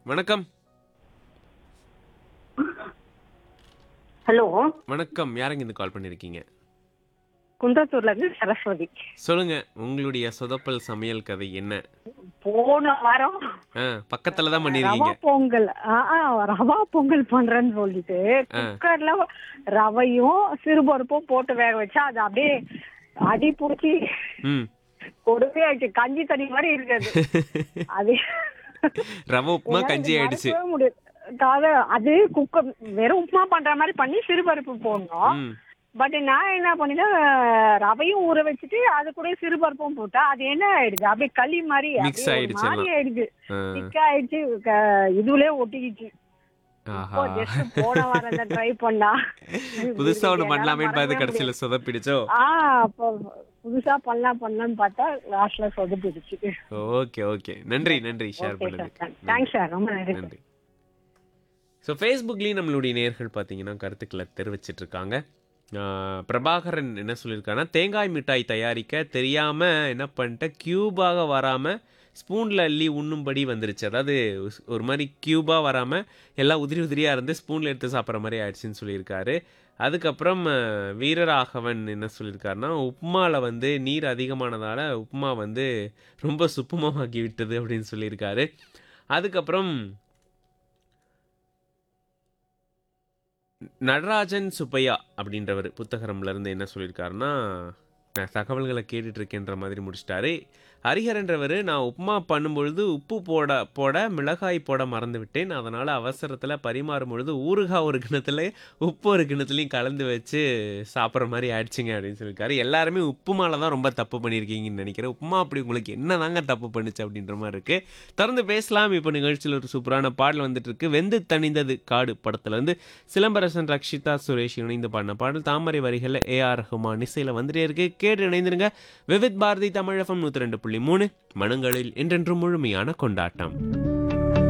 வணக்கம் ஹலோ வணக்கம் யாருங்க இந்த கால் பண்ணிருக்கீங்க குன்றத்தூர்ல இருந்து சரஸ்வதி சொல்லுங்க உங்களுடைய சொதப்பல் சமையல் கதை என்ன போன வாரம் ஆ, பக்கத்துல தான் ரவா பண்ணிருக்கீங்க பொங்கல் ஆ, ஆ, ரவா பொங்கல் பண்றேன்னு சொல்லிட்டு குக்கர்ல ரவையும் சிறுபருப்பும் போட்டு வேக வச்சா அது அப்படியே அடி புடிச்சி ம் கொடுமையாச்சு கஞ்சி தண்ணி மாதிரி இருக்காது அது ரவை உப்புமா என்னால கஞ்சி இது ஆயிடுச்சு மறக்கவே முடியாது. காத- அது குக்கர் வெறும் உப்புமா பண்ற மாதிரி பண்ணி சிறுபருப்பு போடணும் ம் பட் நான் என்ன பண்ணிட்டேன் ரவையும் ஊற வச்சுட்டு அது கூட சிறுபருப்பும் போட்டா அது என்ன ஆயிடுது அப்படியே களி மாதிரி Mix அப்படியே ஒரு ஆயிடுச்சு மாதிரி எல்லாம். ஆயிடுது ஆ, திக் ஆயிடுச்சு க- இதுலயே ஒட்டிக்கிச்சு ஆஹா இப்போ ஜஸ்ட் போன வாரம் ட்ரை பண்ணா புதுசா ஒண்ணு என்னால பண்ணலாமேன்னு பார்த்து மறக்கவே கடைசியில சொதப்பிடுச்சோ முடியாது. ஆ அப்போ புதுசா பண்ணலாம் பண்ணலாம்னு பார்த்தா லாஸ்ட்ல சொதப்பிடுச்சு ஓகே ஓகே நன்றி நன்றி ஷேர் ஓகே பண்ணதுக்கு சார் தேங்க்ஸ் சார் ரொம்ப நன்றி நன்றி ஸோ ஃபேஸ்புக்லேயும் நம்மளுடைய நேர்கள் பார்த்தீங்கன்னா கருத்துக்களை தெரிவிச்சிட்டு இருக்காங்க ஆஹ் பிரபாகரன் என்ன சொல்லியிருக்காருன்னா தேங்காய் மிட்டாய் தயாரிக்க தெரியாமல் என்ன பண்ணிட்டேன் க்யூபாக வராமல் ஸ்பூனில் அள்ளி உண்ணும்படி வந்துருச்சு அதாவது உஸ்- ஒரு மாதிரி க்யூபாக வராமல் எல்லாம் உதிரி உதிரியாக இருந்து ஸ்பூனில் எடுத்து சாப்பிட்ற மாதிரி ஆயிடுச்சுன்னு சொல்லியிருக்காரு அதுக்கப்புறம் அஹ், வீரராகவன் என்ன சொல்லியிருக்காருன்னா உப்புமாவில் வந்து நீர் அதிகமானதால் உப்புமா வந்து ரொம்ப சுப்புமமாக்கி விட்டது அப்படின்னு சொல்லியிருக்காரு அதுக்கப்புறம் நடராஜன் சுப்பையா அப்படின்றவர் புத்தகரம்ல இருந்து என்ன சொல்லியிருக்காருன்னா நான் தகவல்களை கேட்டுட்டு இருக்கேன்ற மாதிரி முடிச்சிட்டாரு ஹரிஹரன்றவர் நான் உப்புமா பண்ணும்பொழுது உப்பு போட போட மிளகாய் போட மறந்து விட்டேன் அதனால் அவசரத்தில் பரிமாறும் பொழுது ஊறுகாய் ஒரு கிணத்துல உப்பு ஒரு கிணத்துலையும் கலந்து வச்சு சாப்பிட்ற மாதிரி ஆயிடுச்சுங்க அப்படின்னு சொல்லியிருக்காரு எல்லாருமே உப்புமால தான் ரொம்ப தப்பு பண்ணியிருக்கீங்கன்னு நினைக்கிறேன் உப்புமா அப்படி உங்களுக்கு என்ன தாங்க தப்பு பண்ணுச்சு அப்படின்ற மாதிரி இருக்குது தொடர்ந்து பேசலாம் இப்போ நிகழ்ச்சியில் ஒரு சூப்பரான பாடல் வந்துட்டு இருக்கு வெந்து தணிந்தது காடு படத்துல இருந்து சிலம்பரசன் ரக்ஷிதா சுரேஷ் இணைந்து பாடின பாடல் தாமரை வரிகளில் ஏஆர் ரஹ்மான் இசையில் வந்துட்டே இருக்கு கேட்டு இணைந்திருங்க விவித் பாரதி தமிழகம் நூற்றி ரெண்டு புள்ளி மூணு மனங்களில் என்றென்றும் முழுமையான கொண்டாட்டம்